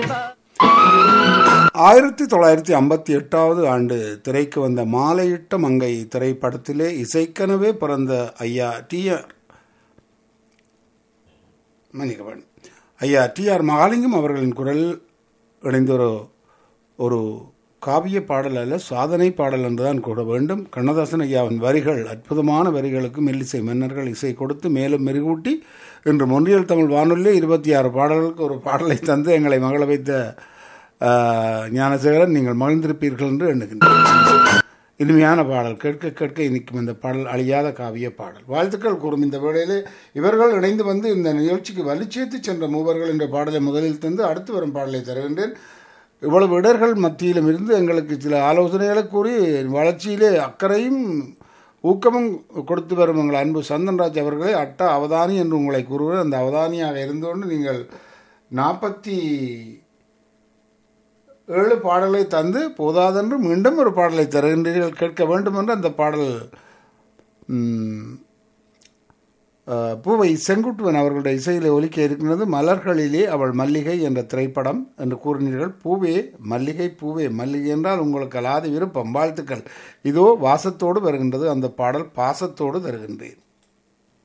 ஆயிரத்தி தொள்ளாயிரத்தி ஐம்பத்தி எட்டாவது ஆண்டு திரைக்கு வந்த மாலையிட்ட மங்கை திரைப்படத்திலே இசைக்கனவே பிறந்த ஐயா டி ஆர் மன்னிக்கவன் ஐயா டி ஆர் மகாலிங்கம் அவர்களின் குரல் இணைந்த ஒரு ஒரு காவிய பாடல் அல்ல சாதனை பாடல் என்றுதான் கூற வேண்டும் கண்ணதாசன் ஐயாவின் வரிகள் அற்புதமான வரிகளுக்கு மெல்லிசை மன்னர்கள் இசை கொடுத்து மேலும் மெருகூட்டி இன்று மொன்றியல் தமிழ் வானொலியில் இருபத்தி ஆறு பாடல்களுக்கு ஒரு பாடலை தந்து எங்களை மகள வைத்த ஆஹ், ஞானசேகரன் நீங்கள் மகிழ்ந்திருப்பீர்கள் என்று எண்ணுகின்றேன் இனிமையான பாடல் கேட்க கேட்க இனிக்கும் இந்த பாடல் அழியாத காவிய பாடல் வாழ்த்துக்கள் கூறும் இந்த வேளையிலே இவர்கள் இணைந்து வந்து இந்த நிகழ்ச்சிக்கு வலிச்சேர்த்து சென்ற மூவர்கள் என்ற பாடலை முதலில் தந்து அடுத்து வரும் பாடலை தருகின்றேன் இவ்வளவு இடர்கள் மத்தியிலும் இருந்து எங்களுக்கு சில ஆலோசனைகளை கூறி வளர்ச்சியிலே அக்கறையும் ஊக்கமும் கொடுத்து வரும் எங்கள் அன்பு சந்தன்ராஜ் அவர்களே அட்ட அவதானி என்று உங்களை கூறுவேன் அந்த அவதானியாக இருந்து கொண்டு நீங்கள் நாற்பத்தி ஏழு பாடலை தந்து போதாதென்று மீண்டும் ஒரு பாடலை தருகின்றீர்கள் கேட்க வேண்டும் என்று அந்த பாடல் ம், அஹ், பூவை செங்குட்டுவன் அவர்களுடைய இசையிலே ஒலிக்க இருக்கின்றது மலர்களிலே அவள் மல்லிகை என்ற திரைப்படம் என்று கூறினீர்கள் பூவே மல்லிகை பூவே மல்லிகை என்றால் உங்களுக்கு அலாத விருப்பம் வாழ்த்துக்கள் இதோ வாசத்தோடு வருகின்றது அந்த பாடல் பாசத்தோடு தருகின்றேன்